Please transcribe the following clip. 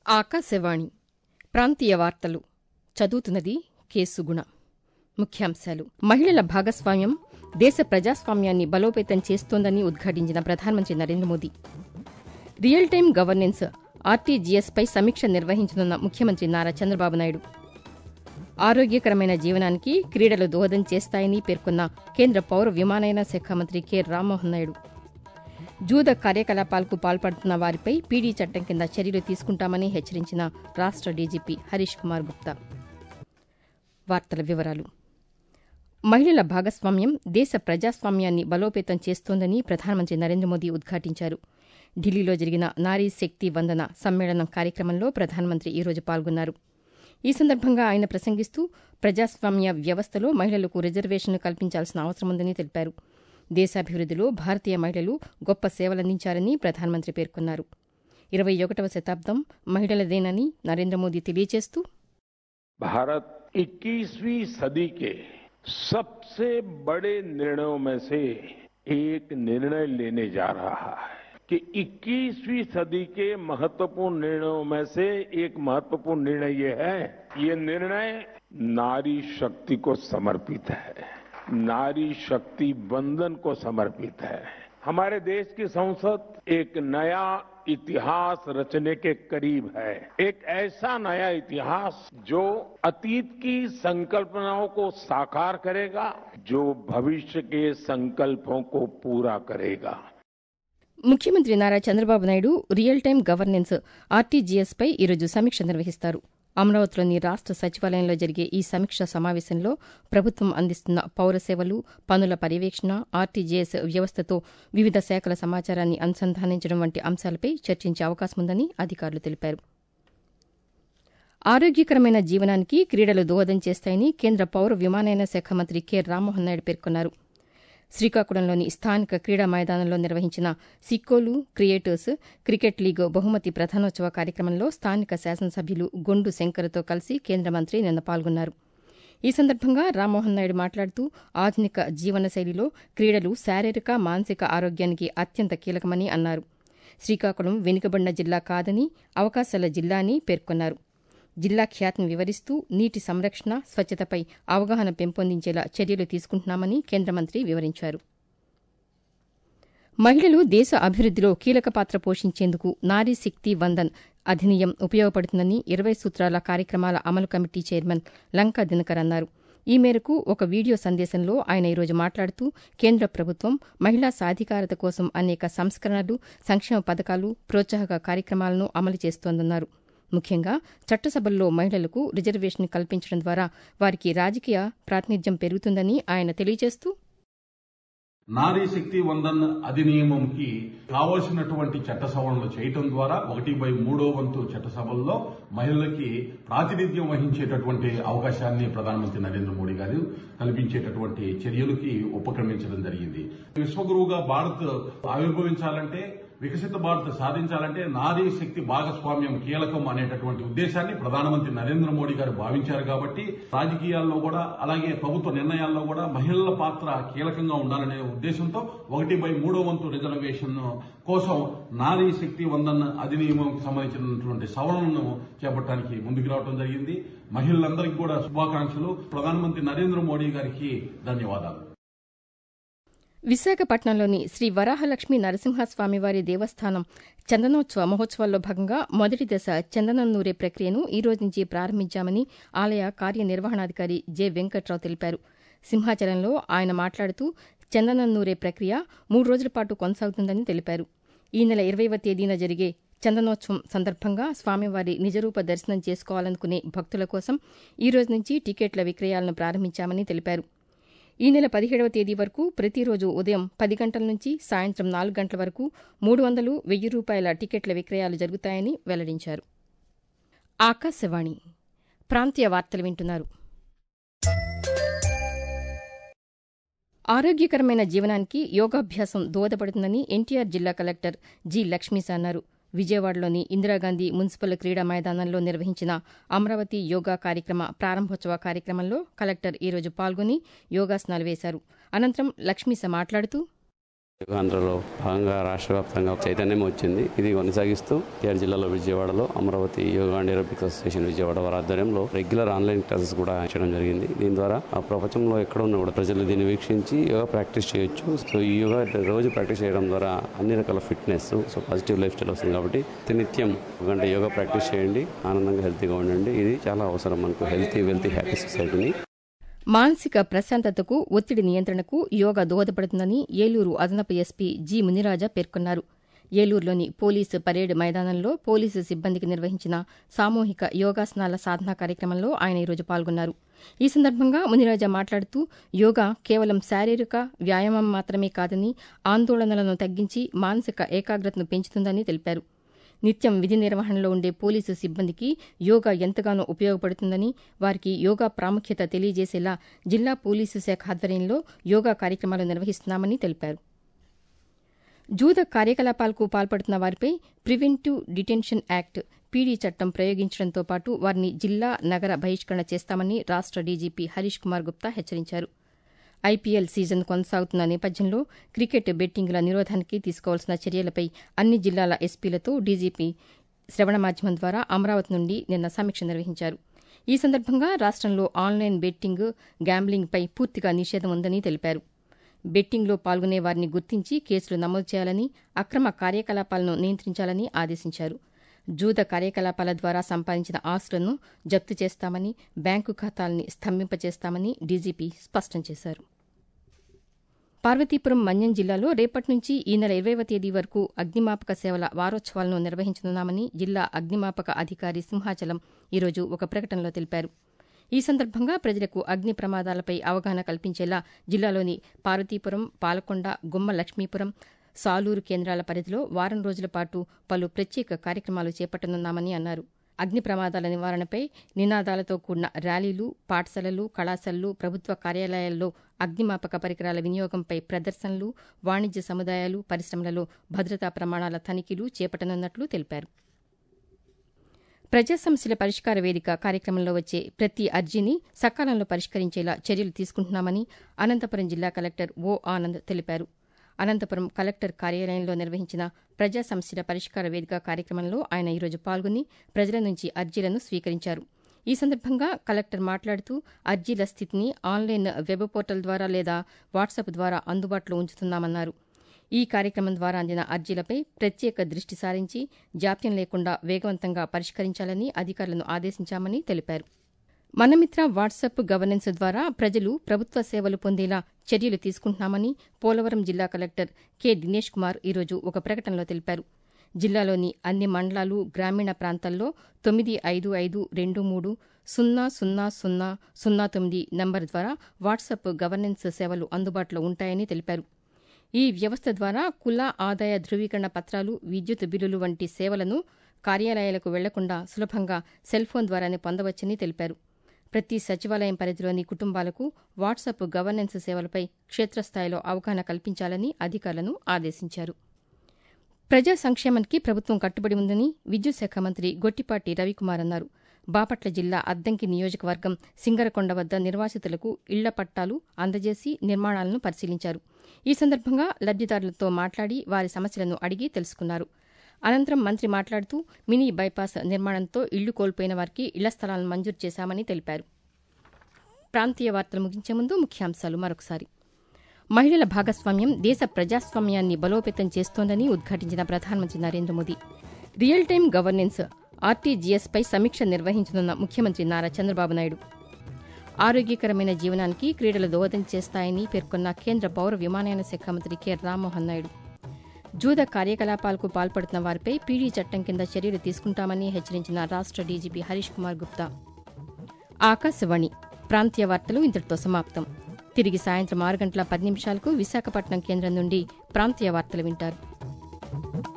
ఆకాశవాణి ప్రాంతీయ వార్తలు చదువుతున్నది కేసుగుణ ముఖ్యాంశాలు మహిళల భాగస్వామ్యం దేశ ప్రజాస్వామ్యాన్ని బలోపేతం చేస్తోందని ఉద్ఘాటించిన ప్రధానమంత్రి Narendra Modi real time governance ఆర్టీజీఎస్పై సమీక్ష నిర్వహించనున్న ముఖ్యమంత్రి నారా చంద్రబాబు నాయుడు ఆరోగ్యకరమైన జీవనానికి క్రీడలు దోహదం చేస్తాయని పేర్కొన్న కేంద్ర పౌర విమానయాన శాఖ మంత్రి కె రామ్మోహన్ నాయుడు జూద కార్యకలాపాలకు పాల్పడుతున్న వారిపై పీడీ చట్టం కింద చర్యలు తీసుకుంటామని హెచ్చరించిన రాష్ట డీజీపీ హరీష్ కుమార్ గుప్తా వార్తల వివరాలు మహిళల భాగస్వామ్యం దేశ ప్రజాస్వామ్యాన్ని బలోపేతం చేస్తోందని ప్రధానమంత్రి నరేంద్ర మోదీ ఉద్ఘాటించారు ఢిల్లీలో జరిగిన నారీ శక్తి వందన సమ్మేళనం కార్యక్రమంలో ప్రధానమంత్రి ఈరోజు పాల్గొన్నారు ఈ సందర్భంగా ఆయన ప్రసంగిస్తూ ప్రజాస్వామ్య వ్యవస్థలో మహిళలకు రిజర్వేషన్లు కల్పించాల్సిన అవసరముందని తెలిపారు దేశాభివృద్దిలో భారతీయ మహిళలు గొప్ప సేవలందించారని ప్రధానమంత్రి పేర్కొన్నారు ఇరవై ఒకటవ శతాబ్దం మహిళలదేనని నరేంద్ర మోదీ తెలియజేస్తూ भारत 21वीं सदी के सबसे बड़े निर्णयों में से एक निर्णय लेने जा रहा है कि 21वीं सदी के महत्वपूर्ण निर्णयों में से एक महत्वपूर्ण निर्णय ये है ये निर्णय नारी शक्ति को समर्पित है नारी शक्ति बंधन को समर्पित है हमारे देश की संसद एक नया इतिहास रचने के करीब है एक ऐसा नया इतिहास जो अतीत की संकल्पनाओं को साकार करेगा जो भविष्य के संकल्पों को पूरा करेगा ముఖ్యమంత్రి Nara Chandrababu Naidu real time governance ఆర్టీజీఎస్పై ఈరోజు సమీక్ష నిర్వహిస్తారు అమరావతిలోని రాష్ట సచివాలయంలో జరిగే ఈ సమీక్షా సమావేశంలో ప్రభుత్వం అందిస్తున్న పౌర సేవలు పనుల పర్యవేక్షణ ఆర్టీజీఎస్ వ్యవస్థతో వివిధ శాఖల సమాచారాన్ని అనుసంధానించడం వంటి అంశాలపై చర్చించే అవకాశముందని అధికారులు తెలిపారు ఆరోగ్యకరమైన జీవనానికి క్రీడలు దోహదం చేస్తాయని కేంద్ర పౌర విమానయాన శాఖ మంత్రి కె రామ్మోహన్ నాయుడు పేర్కొన్నారు శ్రీకాకుళంలోని స్థానిక క్రీడా మైదానంలో నిర్వహించిన సిక్కోలు క్రియేటర్స్ క్రికెట్ లీగ్ బహుమతి ప్రధానోత్సవ కార్యక్రమంలో స్థానిక శాసనసభ్యులు గొండు శంకర్తో కలిసి కేంద్ర మంత్రి నిన్న పాల్గొన్నారు ఈ సందర్భంగా రామ్మోహన్ నాయుడు మాట్లాడుతూ ఆధునిక జీవనశైలిలో క్రీడలు శారీరక మానసిక ఆరోగ్యానికి అత్యంత కీలకమని అన్నారు శ్రీకాకుళం వెనుకబడిన జిల్లా కాదని అవకాశాల జిల్లా అని పేర్కొన్నారు జిల్లా ఖ్యాతిని వివరిస్తూ నీటి సంరక్షణ స్వచ్ఛతపై అవగాహన పెంపొందించేలా చర్యలు తీసుకుంటున్నామని కేంద్ర మంత్రి వివరించారు మహిళలు దేశ అభివృద్దిలో కీలక పాత్ర పోషించేందుకు నారీ శక్తి వందన్ అధినియం ఉపయోగపడుతుందని ఇరవై సూత్రాల కార్యక్రమాల అమలు కమిటీ చైర్మన్ లంకా దినకర్ అన్నారు ఈ మేరకు ఒక వీడియో సందేశంలో ఆయన ఈరోజు మాట్లాడుతూ కేంద్ర ప్రభుత్వం మహిళా సాధికారత కోసం అనేక సంస్కరణలు సంక్షేమ పథకాలు ప్రోత్సాహక కార్యక్రమాలను అమలు చేస్తోందన్నారు ముఖ్యంగా చట్టసభల్లో మహిళలకు రిజర్వేషన్ కల్పించడం ద్వారా వారికి రాజకీయ ప్రాతినిధ్యం పెరుగుతుందని ఆయన తెలియజేస్తూ నారీ శక్తి వందన్ అధినియమంకి కావలసినటువంటి చట్ట సవరణలు చేయటం ద్వారా ఒకటి బై మూడో వంతు చట్టసభల్లో మహిళలకి ప్రాతినిధ్యం వహించేటటువంటి అవకాశాన్ని ప్రధానమంత్రి నరేంద్ర మోడీ గారు కల్పించేటటువంటి చర్యలకి ఉపక్రమించడం జరిగింది విశ్వగురువుగా భారత్ ఆవిర్భవించాలంటే వికసిత భారత్ సాధించాలంటే నారీ శక్తి భాగస్వామ్యం కీలకం అనేటటువంటి ఉద్దేశాన్ని ప్రధానమంత్రి నరేంద్ర మోడీ గారు భావించారు కాబట్టి రాజకీయాల్లో కూడా అలాగే ప్రభుత్వ నిర్ణయాల్లో కూడా మహిళల పాత్ర కీలకంగా ఉండాలనే ఉద్దేశంతో ఒకటి బై మూడో వంతు రిజర్వేషన్ కోసం నారీ శక్తి వందన్ అధినియమంకి సంబంధించినటువంటి సవరణను చేపట్టడానికి ముందుకు రావడం జరిగింది మహిళలందరికీ కూడా శుభాకాంక్షలు ప్రధానమంత్రి నరేంద్ర మోడీ గారికి ధన్యవాదాలు విశాఖపట్నంలోని శ్రీ వరాహలక్ష్మి నరసింహస్వామివారి దేవస్థానం చందనోత్సవ మహోత్సవాల్లో భాగంగా మొదటి దశ చందనం నూరే ప్రక్రియను ఈ రోజు నుంచి ప్రారంభించామని ఆలయ కార్యనిర్వహణాధికారి జె వెంకట్రావు తెలిపారు సింహాచలంలో ఆయన మాట్లాడుతూ చందనం నూరే ప్రక్రియ మూడు రోజుల పాటు కొనసాగుతుందని తెలిపారు ఈ నెల ఇరవైవ తేదీన జరిగే చందనోత్సవం సందర్భంగా స్వామివారి నిజరూప దర్శనం చేసుకోవాలనుకునే భక్తుల కోసం ఈ రోజు నుంచి టికెట్ల విక్రయాలను ప్రారంభించామని తెలిపారు ఈ నెల పదిహేడవ తేదీ వరకు ప్రతిరోజు ఉదయం పది గంటల నుంచి సాయంత్రం నాలుగు గంటల వరకు మూడు వందలు వెయ్యి రూపాయల టికెట్ల విక్రయాలు జరుగుతాయని వెల్లడించారు ఆకాశవాణి ప్రాంతీయ వార్తలు వింటున్నారు ఆరోగ్యకరమైన జీవనానికి యోగాభ్యాసం దోహదపడుతుందని ఎన్టీఆర్ జిల్లా కలెక్టర్ జి లక్ష్మీస అన్నారు విజయవాడలోని ఇందిరాగాంధీ మున్సిపల్ క్రీడా మైదానంలో నిర్వహించిన అమరావతి యోగా కార్యక్రమ ప్రారంభోత్సవ కార్యక్రమంలో కలెక్టర్ ఈరోజు పాల్గొని యోగాసనాలు వేశారు అనంతరం లక్ష్మీస మాట్లాడుతూ ఆంధ్రలో భాగంగా రాష్ట్ర వ్యాప్తంగా చైతన్యం వచ్చింది ఇది కొనసాగిస్తూ కేఆర్ జిల్లాలో విజయవాడలో Amaravati yoga and aerobics association Vijayawada వారి ఆధ్వర్యంలో రెగ్యులర్ ఆన్లైన్ క్లాసెస్ కూడా చేయడం జరిగింది దీని ద్వారా ఆ ప్రపంచంలో ఎక్కడ ఉన్నా కూడా ప్రజలు దీన్ని వీక్షించి యోగా ప్రాక్టీస్ చేయొచ్చు సో ఈ యోగా రోజు ప్రాక్టీస్ చేయడం ద్వారా అన్ని రకాల fitness so positive lifestyle వస్తుంది కాబట్టి నిత్యం ఒక గంట యోగా ప్రాక్టీస్ చేయండి ఆనందంగా హెల్తీగా ఉండండి ఇది చాలా అవసరం మనకు హెల్తీ వెల్తీ హ్యాపీ సొసైటీని మానసిక ప్రశాంతతకు ఒత్తిడి నియంత్రణకు యోగా దోహదపడుతుందని ఏలూరు అదనపు ఎస్పీ జి మునిరాజా పేర్కొన్నారు ఏలూరులోని పోలీసు పరేడ్ మైదానంలో పోలీసు సిబ్బందికి నిర్వహించిన సామూహిక యోగాసనాల సాధనా కార్యక్రమంలో ఆయన ఈరోజు పాల్గొన్నారు ఈ సందర్భంగా మునిరాజా మాట్లాడుతూ యోగా కేవలం శారీరక వ్యాయామం మాత్రమే కాదని ఆందోళనలను తగ్గించి మానసిక ఏకాగ్రతను పెంచుతుందని తెలిపారు నిత్యం విధి నిర్వహణలో ఉండే పోలీసు సిబ్బందికి యోగా ఎంతగానో ఉపయోగపడుతుందని వారికి యోగా ప్రాముఖ్యత తెలియజేసేలా జిల్లా పోలీసు శాఖ ఆధ్వర్యంలో యోగా కార్యక్రమాలు నిర్వహిస్తున్నామని తెలిపారు జూద కార్యకలాపాలకు పాల్పడుతున్న వారిపై ప్రివెంటివ్ డిటెన్షన్ యాక్ట్ పీడీ చట్టం ప్రయోగించడంతో పాటు వారిని జిల్లా నగర బహిష్కరణ చేస్తామని రాష్ట డీజీపీ హరీష్ కుమార్ గుప్తా హెచ్చరించారు ఐపీఎల్ సీజన్ కొనసాగుతున్న నేపథ్యంలో క్రికెట్ బెట్టింగ్ల నిరోధానికి తీసుకోవాల్సిన చర్యలపై అన్ని జిల్లాల ఎస్పీలతో డీజీపీ శ్రవణ మాధ్యమం ద్వారా అమరావతి నుండి నిన్న సమీక్ష నిర్వహించారు ఈ సందర్భంగా రాష్టంలో ఆన్లైన్ బెట్టింగ్ గ్యాంబ్లింగ్పై పూర్తిగా నిషేధం ఉందని తెలిపారు బెట్టింగ్లో పాల్గొనే వారిని గుర్తించి కేసులు నమోదు చేయాలని అక్రమ కార్యకలాపాలను నియంత్రించాలని ఆదేశించారు జూద కార్యకలాపాల ద్వారా సంపాదించిన ఆస్తులను జప్తు చేస్తామని బ్యాంకు ఖాతాల్ని స్తంభింపచేస్తామని డీజీపీ స్పష్టం చేశారు పార్వతీపురం మన్యం జిల్లాలో రేపటి నుంచి ఈ నెల ఇరవైవ తేదీ వరకు అగ్నిమాపక సేవల వారోత్సవాలను నిర్వహించనున్నామని జిల్లా అగ్నిమాపక అధికారి సింహాచలం ఈరోజు ఒక ప్రకటనలో తెలిపారు ఈ సందర్భంగా ప్రజలకు అగ్ని ప్రమాదాలపై అవగాహన కల్పించేలా జిల్లాలోని పార్వతీపురం పాలకొండ గుమ్మ లక్ష్మీపురం సాలూరు కేంద్రాల పరిధిలో వారం రోజుల పాటు పలు ప్రత్యేక కార్యక్రమాలు చేపట్టనున్నామని అన్నారు అగ్ని ప్రమాదాల నివారణపై నినాదాలతో కూడిన ర్యాలీలు పాఠశాలలు కళాశాలలు ప్రభుత్వ కార్యాలయాల్లో అగ్నిమాపక పరికరాల వినియోగంపై ప్రదర్శనలు వాణిజ్య సముదాయాలు పరిశ్రమలలో భద్రతా ప్రమాణాల తనిఖీలు చేపట్టనున్నట్లు తెలిపారు ప్రజా సమస్యల పరిష్కార వేదిక కార్యక్రమంలో వచ్చే ప్రతి అర్జీని సకాలంలో పరిష్కరించేలా చర్యలు తీసుకుంటున్నామని అనంతపురం జిల్లా కలెక్టర్ ఓ ఆనంద్ తెలిపారు అనంతపురం కలెక్టర్ కార్యాలయంలో నిర్వహించిన ప్రజా సమస్యల పరిష్కార వేదిక కార్యక్రమంలో ఆయన ఈరోజు పాల్గొని ప్రజల నుంచి అర్జీలను స్వీకరించారు ఈ సందర్భంగా కలెక్టర్ మాట్లాడుతూ అర్జీల స్థితిని ఆన్లైన్ వెబ్ పోర్టల్ ద్వారా లేదా వాట్సాప్ ద్వారా అందుబాటులో ఉంచుతున్నామన్నారు ఈ కార్యక్రమం ద్వారా అందిన అర్జీలపై ప్రత్యేక దృష్టి సారించి జాప్యం లేకుండా వేగవంతంగా పరిష్కరించాలని అధికారులను ఆదేశించామని తెలిపారు మనమిత్ర వాట్సాప్ గవర్నెన్స్ ద్వారా ప్రజలు ప్రభుత్వ సేవలు పొందేలా చర్యలు తీసుకుంటున్నామని పోలవరం జిల్లా కలెక్టర్ కె దినేష్ కుమార్ ఈరోజు ఒక ప్రకటనలో తెలిపారు జిల్లాలోని అన్ని మండలాలు గ్రామీణ ప్రాంతాల్లో తొమ్మిది ఐదు ఐదు రెండు మూడు సున్నా సున్నా సున్నా సున్నా తొమ్మిది నంబర్ ద్వారా వాట్సాప్ గవర్నెన్స్ సేవలు అందుబాటులో ఉంటాయని తెలిపారు ఈ వ్యవస్థ ద్వారా కుల ఆదాయ ధృవీకరణ పత్రాలు విద్యుత్ బిల్లులు వంటి సేవలను కార్యాలయాలకు వెళ్లకుండా సులభంగా సెల్ ఫోన్ ద్వారానే పొందవచ్చని తెలిపారు ప్రతి సచివాలయం పరిధిలోని కుటుంబాలకు వాట్సాప్ గవర్నెన్స్ సేవలపై క్షేత్రస్థాయిలో అవగాహన కల్పించాలని అధికారులను ఆదేశించారు ప్రజా సంక్షేమానికి ప్రభుత్వం కట్టుబడి ఉందని విద్యుత్ శాఖ మంత్రి గొట్టిపాటి రవికుమార్ అన్నారు బాపట్ల జిల్లా అద్దంకి నియోజకవర్గం సింగరకొండ వద్ద నిర్వాసితులకు ఇళ్ల పట్టాలు అందజేసి నిర్మాణాలను పరిశీలించారు ఈ సందర్భంగా లబ్దిదారులతో మాట్లాడి వారి సమస్యలను అడిగి తెలుసుకున్నారు అనంతరం మంత్రి మాట్లాడుతూ మినీ బైపాస్ నిర్మాణంతో ఇళ్లు కోల్పోయిన వారికి ఇళ్ల స్థలాలను మంజూరు చేశామని తెలిపారు ప్రాంతీయ వార్తలు ముగించే ముందు ముఖ్యాంశాలు మరొకసారి మహిళల భాగస్వామ్యం దేశ ప్రజాస్వామ్యాన్ని బలోపేతం చేస్తోందని ఉద్ఘాటించిన ప్రధానమంత్రి Narendra Modi real time governance ఆర్టీజీఎస్పై సమీక్ష నిర్వహించనున్న ముఖ్యమంత్రి నారా చంద్రబాబు నాయుడు ఆరోగ్యకరమైన జీవనానికి క్రీడలు దోహదం చేస్తాయని పేర్కొన్న కేంద్ర పౌర విమానయాన శాఖ మంత్రి కె రామ్మోహన్ నాయుడు జూద కార్యకలాపాలకు పాల్పడుతున్న వారిపై పీడీ చట్టం కింద చర్యలు తీసుకుంటామని హెచ్చరించిన రాష్ట డీజీపీ హరీష్ కుమార్ గుప్తా ఆకాశవాణి ప్రాంతీయ వార్తలు ఇంతటితో సమాప్తం తిరిగి సాయంత్రం ఆరు గంటల పది నిమిషాలకు విశాఖపట్నం కేంద్రం నుండి ప్రాంతీయ వార్తలు వింటారు